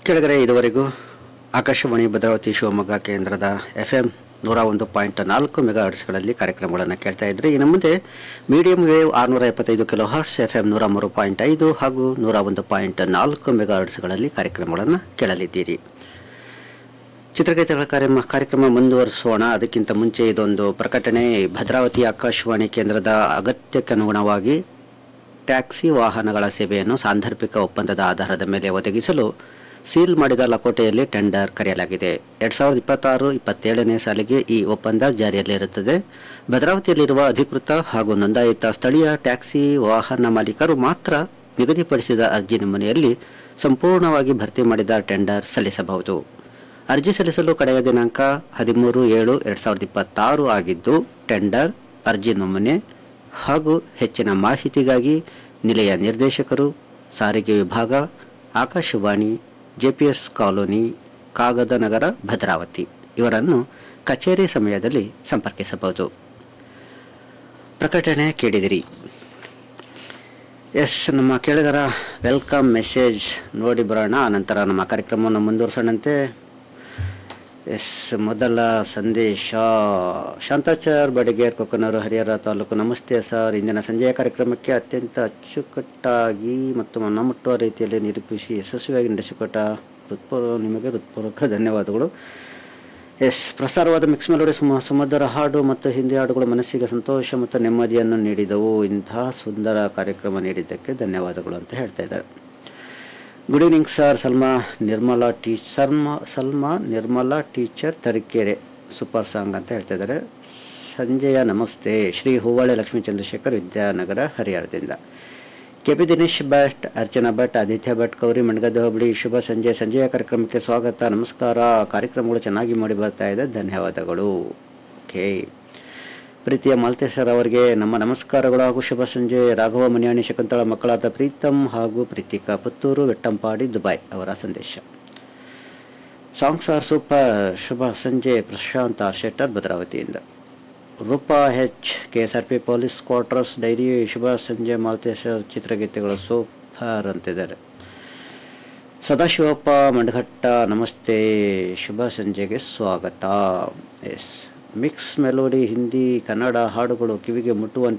ಕೆಳಗಡೆ ಇದುವರೆಗೂ ಆಕಾಶವಾಣಿ ಭದ್ರಾವತಿ ಶಿವಮೊಗ್ಗ ಕೇಂದ್ರದ ಎಫ್ ಎಂ ನೂರ ಒಂದು ಪಾಯಿಂಟ್ ನಾಲ್ಕು ಮೆಗಾ ಹರ್ಟ್ಸ್ಗಳಲ್ಲಿ ಕಾರ್ಯಕ್ರಮಗಳನ್ನು ಕೇಳ್ತಾ ಇದ್ರಿ ಇನ್ನು ಮುಂದೆ ಮೀಡಿಯಂ ವೇವ್ ಆರುನೂರ ಎಪ್ಪತ್ತೈದು ಕಿಲೋ ಹರ್ಟ್ಸ್ ಎಫ್ ಎಂ ನೂರ ಮೂರು ಪಾಯಿಂಟ್ ಐದು ಹಾಗೂ ನೂರ ಒಂದು ಪಾಯಿಂಟ್ ನಾಲ್ಕು ಮೆಗಾ ಹರ್ಟ್ಸ್ಗಳಲ್ಲಿ ಕಾರ್ಯಕ್ರಮಗಳನ್ನು ಕೇಳಲಿದ್ದೀರಿ ಚಿತ್ರಗೀತೆಗಳ ಕಾರ್ಯಕ್ರಮ ಕಾರ್ಯಕ್ರಮ ಮುಂದುವರಿಸೋಣ ಅದಕ್ಕಿಂತ ಮುಂಚೆ ಇದೊಂದು ಪ್ರಕಟಣೆ ಭದ್ರಾವತಿ ಆಕಾಶವಾಣಿ ಕೇಂದ್ರದ ಅಗತ್ಯಕ್ಕನುಗುಣವಾಗಿ ಟ್ಯಾಕ್ಸಿ ವಾಹನಗಳ ಸೇವೆಯನ್ನು ಸಾಂದರ್ಭಿಕ ಒಪ್ಪಂದದ ಆಧಾರದ ಮೇಲೆ ಒದಗಿಸಲು ಸೀಲ್ ಮಾಡಿದ ಲಕೋಟೆಯಲ್ಲಿ ಟೆಂಡರ್ ಕರೆಯಲಾಗಿದೆ ಎರಡ್ ಸಾವಿರದ ಇಪ್ಪತ್ತಾರು ಇಪ್ಪತ್ತೇಳನೇ ಸಾಲಿಗೆ ಈ ಒಪ್ಪಂದ ಜಾರಿಯಲ್ಲಿರುತ್ತದೆ ಭದ್ರಾವತಿಯಲ್ಲಿರುವ ಅಧಿಕೃತ ಹಾಗೂ ನೋಂದಾಯಿತ ಸ್ಥಳೀಯ ಟ್ಯಾಕ್ಸಿ ವಾಹನ ಮಾಲೀಕರು ಮಾತ್ರ ನಿಗದಿಪಡಿಸಿದ ಅರ್ಜಿ ನಮೂನೆಯಲ್ಲಿ ಸಂಪೂರ್ಣವಾಗಿ ಭರ್ತಿ ಮಾಡಿದ ಟೆಂಡರ್ ಸಲ್ಲಿಸಬಹುದು ಅರ್ಜಿ ಸಲ್ಲಿಸಲು ಕಡೆಯ ದಿನಾಂಕ ಹದಿಮೂರು ಏಳು ಎರಡು ಸಾವಿರದ ಇಪ್ಪತ್ತಾರು ಆಗಿದ್ದು ಟೆಂಡರ್ ಅರ್ಜಿ ನಮೂನೆ ಹಾಗೂ ಹೆಚ್ಚಿನ ಮಾಹಿತಿಗಾಗಿ ನಿಲಯ ನಿರ್ದೇಶಕರು ಸಾರಿಗೆ ವಿಭಾಗ ಆಕಾಶವಾಣಿ ಜೆಪಿಎಸ್ ಕಾಲೋನಿ ಕಾಗದ ನಗರ ಭದ್ರಾವತಿ ಇವರನ್ನು ಕಚೇರಿ ಸಮಯದಲ್ಲಿ ಸಂಪರ್ಕಿಸಬಹುದು ಪ್ರಕಟಣೆ ಕೇಳಿದಿರಿ ಎಸ್ ನಮ್ಮ ಕೇಳಿಗರ ವೆಲ್ಕಮ್ ಮೆಸೇಜ್ ನೋಡಿ ಬರೋಣ ನಂತರ ನಮ್ಮ ಕಾರ್ಯಕ್ರಮವನ್ನು ಮುಂದುವರ್ಸೋಣಂತೆ ಎಸ್ ಮೊದಲ ಸಂದೇಶ ಶಾಂತಾಚಾರ್ ಬಡಿಗೇರ್ ಕೊಕ್ಕನೂರು ಹರಿಹರ ತಾಲೂಕು ನಮಸ್ತೆ ಸರ್ ಇಂದಿನ ಸಂಜೆಯ ಕಾರ್ಯಕ್ರಮಕ್ಕೆ ಅತ್ಯಂತ ಅಚ್ಚುಕಟ್ಟಾಗಿ ಮತ್ತು ಮನಮುಟ್ಟುವ ರೀತಿಯಲ್ಲಿ ನಿರೂಪಿಸಿ ಯಶಸ್ವಿಯಾಗಿ ನಡೆಸಿಕೊಟ್ಟ ಹೃತ್ಪೂರ್ವ ನಿಮಗೆ ಹೃತ್ಪೂರ್ವಕ ಧನ್ಯವಾದಗಳು ಎಸ್ ಪ್ರಸಾರವಾದ ಮಿಕ್ಸ್ ಮೆಲೋಡಿ ಸುಮ ಸುಮಧುರ ಹಾಡು ಮತ್ತು ಹಿಂದಿ ಹಾಡುಗಳು ಮನಸ್ಸಿಗೆ ಸಂತೋಷ ಮತ್ತು ನೆಮ್ಮದಿಯನ್ನು ನೀಡಿದವು ಇಂತಹ ಸುಂದರ ಕಾರ್ಯಕ್ರಮ ನೀಡಿದ್ದಕ್ಕೆ ಧನ್ಯವಾದಗಳು ಅಂತ ಹೇಳ್ತಾ ಇದ್ದಾರೆ good evening sir Salma Nirmala ಟೀ ಸರ್ಮ Salma Nirmala teacher Tarikere super song ಅಂತ ಹೇಳ್ತಾ ಇದ್ದಾರೆ ಸಂಜೆಯ ನಮಸ್ತೆ ಶ್ರೀ ಹೂವಾಳೆ ಲಕ್ಷ್ಮೀ ಚಂದ್ರಶೇಖರ್ ವಿದ್ಯಾನಗರ ಹರಿಹರದಿಂದ ಕೆ ಪಿ ದಿನೇಶ್ ಭಟ್ ಅರ್ಚನಾ ಭಟ್ ಆದಿತ್ಯ ಭಟ್ ಗೌರಿ ಮಂಡಗದ ಹೋಬಳಿ ಶುಭ ಸಂಜೆ ಸಂಜೆಯ ಕಾರ್ಯಕ್ರಮಕ್ಕೆ ಸ್ವಾಗತ ನಮಸ್ಕಾರ ಕಾರ್ಯಕ್ರಮಗಳು ಚೆನ್ನಾಗಿ ಮೂಡಿ ಬರ್ತಾ ಇದೆ ಧನ್ಯವಾದಗಳು ಓಕೆ ಪ್ರೀತಿಯ ಮಾಲ್ತೇಶ್ವರ ಅವರಿಗೆ ನಮ್ಮ ನಮಸ್ಕಾರಗಳು ಹಾಗೂ ಶುಭ ಸಂಜೆ ರಾಘವ ಮನಿಯಾಣಿ ಶಕುಂತಳ ಮಕ್ಕಳಾದ ಪ್ರೀತಮ್ ಹಾಗೂ ಪ್ರೀತಿಕಾ ಪುತ್ತೂರು ವೆಟ್ಟಂಪಾಡಿ ದುಬೈ ಅವರ ಸಂದೇಶ ಸಾಂಗ್ಸ್ ಆರ್ ಸೂಪರ್ ಶುಭ ಸಂಜೆ ಪ್ರಶಾಂತ್ ಆರ್ ಶೆಟ್ಟರ್ ಭದ್ರಾವತಿಯಿಂದ Rupa H K S R P police quarters dairy ಶುಭ ಸಂಜೆ ಮಾಲ್ತೇಶ್ವರ್ ಚಿತ್ರಗೀತೆಗಳು ಸೂಪರ್ ಅಂತಿದ್ದಾರೆ ಸದಾಶಿವಪ್ಪ ಮಂಡಘಟ್ಟ ನಮಸ್ತೆ ಶುಭ ಸಂಜೆಗೆ ಸ್ವಾಗತ yes mix melody Hindi Kannada ಹಾಡುಗಳು ಕಿವಿಗೆ ಮುಟ್ಟುವಂತೆ